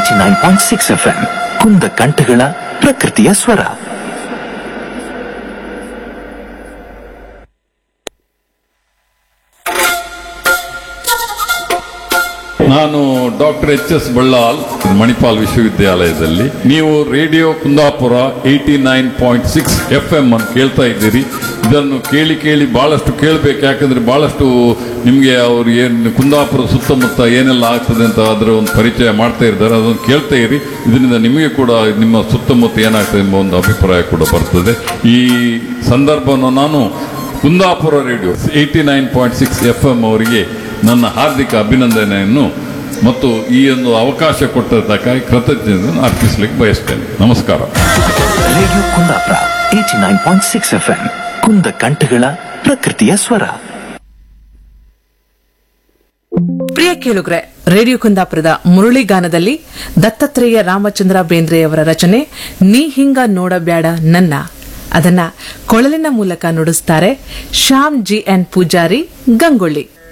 eighty nine point six F M ಕುಂದ ಕಂಠಗಳ ಪ್ರಕೃತಿಯ ಸ್ವರ ನಾನು doctor H S Ballal Manipal ವಿಶ್ವವಿದ್ಯಾಲಯದಲ್ಲಿ ನೀವು radio Kundapura eighty nine point six F M ಅನ್ನು ಕೇಳ್ತಾ ಇದ್ದೀರಿ ಇದನ್ನು ಕೇಳಿ ಕೇಳಿ ಬಹಳಷ್ಟು ಕೇಳಬೇಕು ಯಾಕಂದ್ರೆ ಬಹಳಷ್ಟು ನಿಮಗೆ ಅವ್ರು ಏನು ಕುಂದಾಪುರ ಸುತ್ತಮುತ್ತ ಏನೆಲ್ಲ ಆಗ್ತದೆ ಅಂತ ಅದರ ಒಂದು ಪರಿಚಯ ಮಾಡ್ತಾ ಇದ್ದಾರೆ ಅದನ್ನು ಕೇಳ್ತಾ ಇರಿ ಇದರಿಂದ ನಿಮಗೆ ಕೂಡ ನಿಮ್ಮ ಸುತ್ತಮುತ್ತ ಏನಾಗ್ತದೆ ಎಂಬ ಒಂದು ಅಭಿಪ್ರಾಯ ಕೂಡ ಬರ್ತದೆ ಈ ಸಂದರ್ಭವನ್ನು ನಾನು Kundapura radio eighty nine point six F M ಅವರಿಗೆ ನನ್ನ ಹಾರ್ದಿಕ ಅಭಿನಂದನೆಯನ್ನು ಮತ್ತು ಈ ಒಂದು ಅವಕಾಶ ಕೊಟ್ಟದ್ದಕ್ಕಾಗಿ ಕೃತಜ್ಞತೆಯನ್ನು ಅರ್ಪಿಸಲಿಕ್ಕೆ ಬಯಸ್ತೇನೆ ನಮಸ್ಕಾರ radio Kundapura eighty nine point six F M ಕುಂದ ಕಂಠಗಳ ಪ್ರಕೃತಿಯ ಸ್ವರ ಪ್ರಿಯ ಕೇಳುಗ್ರೆ ರೇಡಿಯೋ ಕುಂದಾಪುರದ ಮುರಳಿಗಾನದಲ್ಲಿ ದತ್ತಾತ್ರೇಯ ರಾಮಚಂದ್ರ ಬೇಂದ್ರೆಯವರ ರಚನೆ ನೀ ಹಿಂಗ ನೋಡಬ್ಯಾಡ ನನ್ನ ಅದನ್ನ ಕೊಳಲಿನ ಮೂಲಕ ನುಡಿಸ್ತಾರೆ ಶ್ಯಾಮ್ ಜಿ ಎನ್ ಪೂಜಾರಿ ಗಂಗೊಳ್ಳಿ